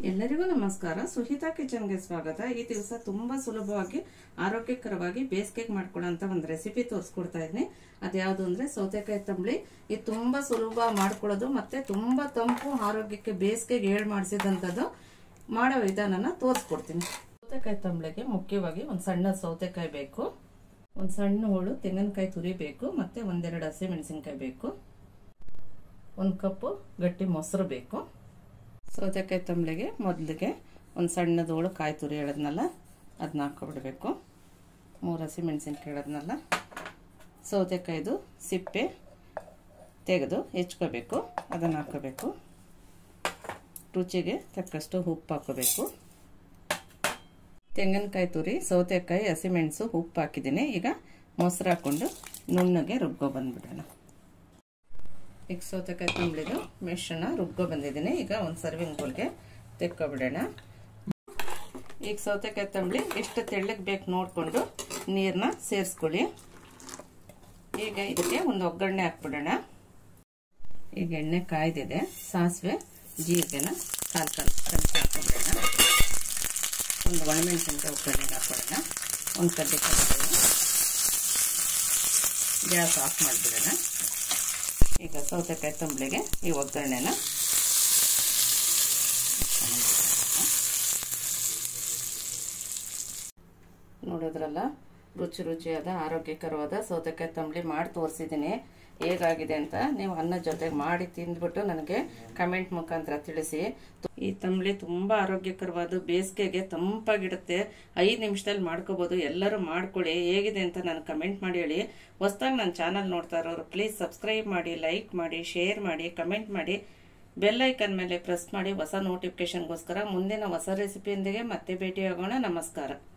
ಎಲ್ಲರಿಗೂ ನಮಸ್ಕಾರ ಸುಹಿತಾ ಕಿಚನ್ಗೆ ಸ್ವಾಗತ ಈ ದಿವಸ ತುಂಬಾ ಸುಲಭವಾಗಿ ಆರೋಗ್ಯಕರವಾಗಿ ಬೇಸಿಗೆಗೆ ಮಾಡ್ಕೊಳ್ಳೋಂಥ ಒಂದು ರೆಸಿಪಿ ತೋರಿಸ್ಕೊಡ್ತಾ ಇದ್ದೀನಿ ಅದ್ಯಾವುದು ಅಂದ್ರೆ ಸೌತೆಕಾಯಿ ತಂಬಳಿ ಇದು ತುಂಬಾ ಸುಲಭ ಮಾಡ್ಕೊಳ್ಳೋದು ಮತ್ತೆ ತುಂಬಾ ತಂಪು ಆರೋಗ್ಯಕ್ಕೆ ಬೇಸಿಗೆಗೆ ಏಳು ಮಾಡಿಸಿದಂಥದ್ದು ಮಾಡೋ ವಿಧಾನನ ತೋರಿಸ್ಕೊಡ್ತೀನಿ ಸೌತೆಕಾಯಿ ತಂಬಳಿಗೆ ಮುಖ್ಯವಾಗಿ ಒಂದು ಸಣ್ಣ ಸೌತೆಕಾಯಿ ಬೇಕು ಒಂದು ಸಣ್ಣ ಹೋಳು ತೆಂಗಿನಕಾಯಿ ತುರಿ ಬೇಕು ಮತ್ತೆ ಒಂದೆರಡು ಹಸಿ ಮೆಣಸಿನ್ಕಾಯಿ ಬೇಕು ಒಂದು ಕಪ್ಪು ಗಟ್ಟಿ ಮೊಸರು ಬೇಕು ಸೌತೆಕಾಯಿ ತಂಬಳಿಗೆ ಮೊದಲಿಗೆ ಒಂದು ಸಣ್ಣದೋಳು ಕಾಯಿ ತುರಿ ಹೇಳದ್ನಲ್ಲ ಅದನ್ನ ಹಾಕೊಬಿಡ್ಬೇಕು ಮೂರು ಹಸಿ ಮೆಣಸಿನ್ಕಾಯಿ ಹೇಳದ್ನಲ್ಲ ಸೌತೆಕಾಯ್ದು ಸಿಪ್ಪೆ ತೆಗೆದು ಹೆಚ್ಕೋಬೇಕು ಅದನ್ನು ಹಾಕೋಬೇಕು ರುಚಿಗೆ ತಕ್ಕಷ್ಟು ಉಪ್ಪು ಹಾಕೋಬೇಕು ತೆಂಗಿನಕಾಯಿ ತುರಿ ಸೌತೆಕಾಯಿ ಹಸಿಮೆಣಸು ಉಪ್ಪು ಹಾಕಿದ್ದೀನಿ ಈಗ ಮೊಸರು ಹಾಕ್ಕೊಂಡು ನುಣ್ಣಗೆ ರುಬ್ಕೊ ಬಂದ್ಬಿಡೋಣ ಈಗ ಸೌತೆಕಾಯಿ ತಂಬಳಿದು ಮೆಷನ್ನ ರುಬ್ಕೊ ಬಂದಿದ್ದೀನಿ ಈಗ ಒಂದು ಸರ್ವಿಂಗ್ ಬೌಲ್ಗೆ ತೆಕ್ಕೊಬಿಡೋಣ ಈಗ ಸೌತೆಕಾಯಿ ತಂಬಳಿ ಎಷ್ಟು ತೆಳ್ಳಗೆ ಬೇಕು ನೋಡಿಕೊಂಡು ನೀರನ್ನ ಸೇರಿಸ್ಕೊಳ್ಳಿ ಈಗ ಇದಕ್ಕೆ ಒಂದು ಒಗ್ಗರಣೆ ಹಾಕ್ಬಿಡೋಣ ಈಗ ಎಣ್ಣೆ ಕಾಯ್ದಿದೆ ಸಾಸಿವೆ ಜೀರಿಗೆನ ಕಾಲು ಕಾಲು ಚಮಚ ಹಾಕ್ಬಿಡೋಣ ಒಂದು ಒಣಮೆಣಸಿನ್ಕಾಯಿ ಒಗ್ಗರಣೆಗೆ ಹಾಕೊಳ್ಳೋಣ ಒಂದು ಕಡ್ಲೆಕಾಯಿ ಗ್ಯಾಸ್ ಆಫ್ ಮಾಡಿಬಿಡೋಣ ಈಗ ಸೌತೆಕಾಯಿ ತಂಬಳಿಗೆ ಈ ಒಗ್ಗರಣೆನ ನೋಡಿದ್ರಲ್ಲ ರುಚಿ ರುಚಿಯಾದ ಆರೋಗ್ಯಕರವಾದ ಸೌತೆಕಾಯಿ ತಂಬಳಿ ಮಾಡಿ ತೋರಿಸಿದ್ದೀನಿ ಹೇಗಾಗಿದೆ ಅಂತ ನೀವು ಅನ್ನ ಜೊತೆಗೆ ಮಾಡಿ ತಿಂದ್ಬಿಟ್ಟು ನನಗೆ ಕಮೆಂಟ್ ಮುಖಾಂತರ ತಿಳಿಸಿ ಈ ತಂಬಳಿ ತುಂಬ ಆರೋಗ್ಯಕರವಾದ ಬೇಸಿಗೆಗೆ ತಂಪಾಗಿಡುತ್ತೆ ಐದು ನಿಮಿಷದಲ್ಲಿ ಮಾಡ್ಕೋಬೋದು ಎಲ್ಲರೂ ಮಾಡ್ಕೊಳ್ಳಿ ಹೇಗಿದೆ ಅಂತ ನಾನು ಕಮೆಂಟ್ ಮಾಡಿ ಹೇಳಿ ಹೊಸ್ದಾಗಿ ನನ್ನ ಚಾನಲ್ ನೋಡ್ತಾ ಇರೋರು ಪ್ಲೀಸ್ ಸಬ್ಸ್ಕ್ರೈಬ್ ಮಾಡಿ ಲೈಕ್ ಮಾಡಿ ಶೇರ್ ಮಾಡಿ ಕಮೆಂಟ್ ಮಾಡಿ ಬೆಲ್ ಐಕನ್ ಮೇಲೆ ಪ್ರೆಸ್ ಮಾಡಿ ಹೊಸ ನೋಟಿಫಿಕೇಶನ್ಗೋಸ್ಕರ ಮುಂದಿನ ಹೊಸ ರೆಸಿಪಿಯೊಂದಿಗೆ ಮತ್ತೆ ಭೇಟಿಯಾಗೋಣ ನಮಸ್ಕಾರ